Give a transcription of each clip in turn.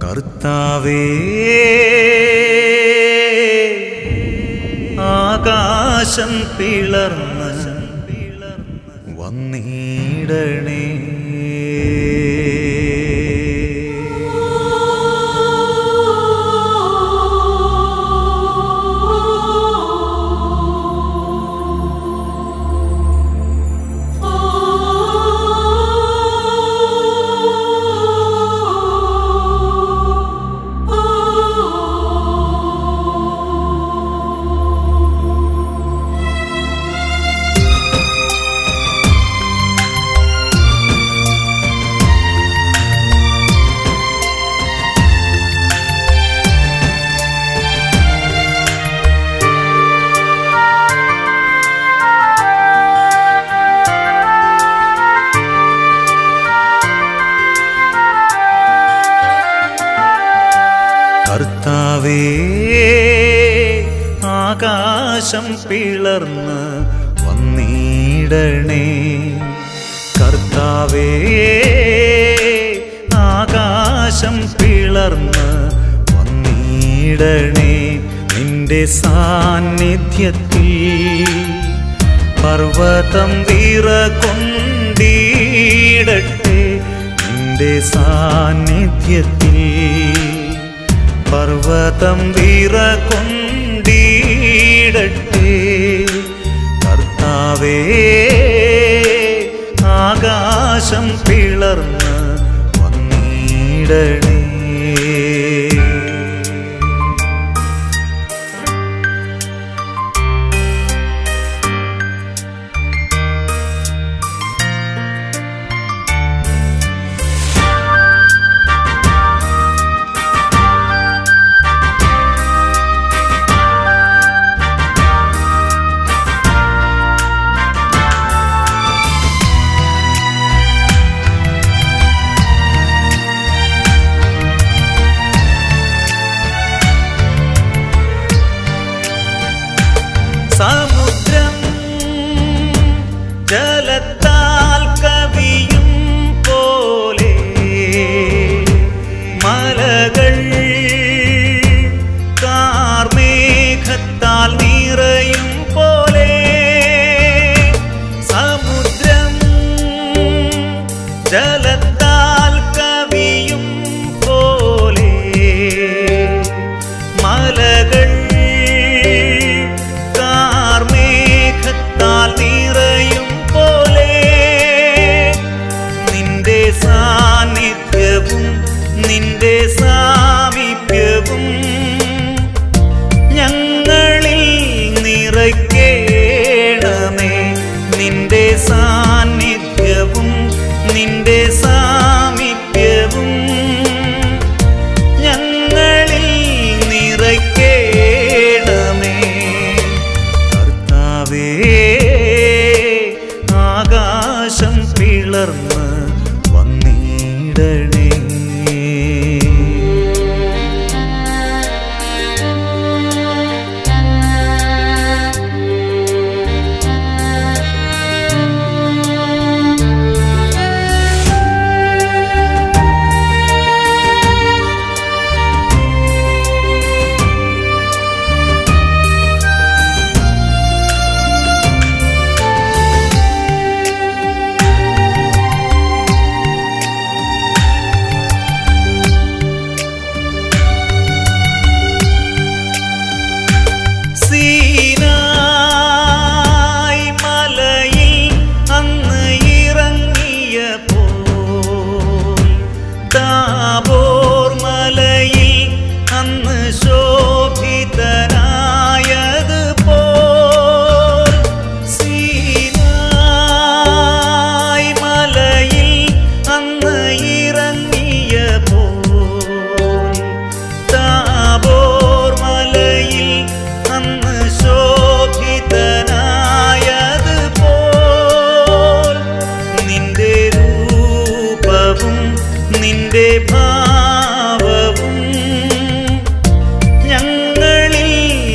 കർത്താവേ ആകാശം പിളർന്ന് വന്നിടണേ കർത്താവേ ആകാശം പിളർന്ന് വന്നിടണേ കർത്താവേ ആകാശം പിളർന്ന് വന്നിടണേ നിന്റെ സാന്നിധ്യത്തിൽ പർവ്വതം വിറകൊണ്ടിടട്ടെ നിന്റെ സാന്നിധ്യത്തിൽ പർവ്വതം വിറകൊണ്ടിടട്ടെ കർത്താവേ ആകാശം പിളർന്ന് വന്നിടണേ സമുദ്രം ജലത്താൽ കവിയും പോലെ മലകൾ കാർമേഘത്താൽ നിറയും പോലെ സമുദ്രം ജലത്താൽ കവിയും പോലെ മലകൾ കാർമേഘത്താൽ നിറയും പോലെ നിന്റെ സാന്നിധ്യവും നിന്റെ സാമീപ്യവും ഞങ്ങളിൽ നിറയ്ക്കേണമേ നിന്റെ സാന്നിധ്യവും നിന്റെ സാമീപ്യവും ഞങ്ങളിൽ നിറയ്ക്കേണമേ കർത്താവേ ആകാശം പിളർന്ന് വന്നിടണേ സീനായ് മലയിൽ അന്ന് ഇറങ്ങിയ പോൽ താബോർ മലയിൽ അന്ന് ശോഭിതനായത് പോൽ സീനായ് മലയിൽ അന്ന് ഇറങ്ങിയ പോൽ താബോർ മലയിൽ അന്ന് ശോഭിതനായത് പോൽ നിന്റെ രൂപവും നിന്റെ ഭാവവും ഞങ്ങളിൽ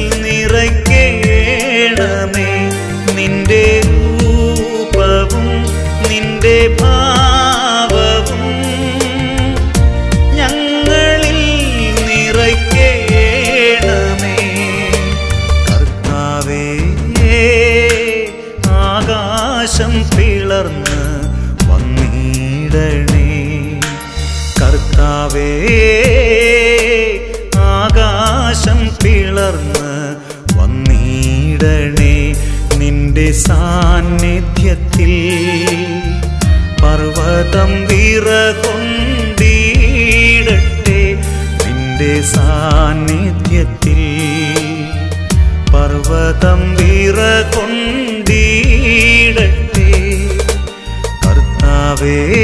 നിറയ്ക്കേണമേ നിന്റെ രൂപവും നിന്റെ ഭാവവും ഞങ്ങളിൽ ആകാശം പിളർന്ന് വന്നിടണേ കർത്താവേ ആകാശം പിളർന്ന് വന്നിടണേ നിന്റെ സാന്നിധ്യത്തിൽ പർവ്വതം വിറകൊണ്ടിടട്ടെ നിന്റെ സാന്നിധ്യത്തിൽ പർവ്വതം വിറകൊണ്ടിടട്ടെ കർത്താവേ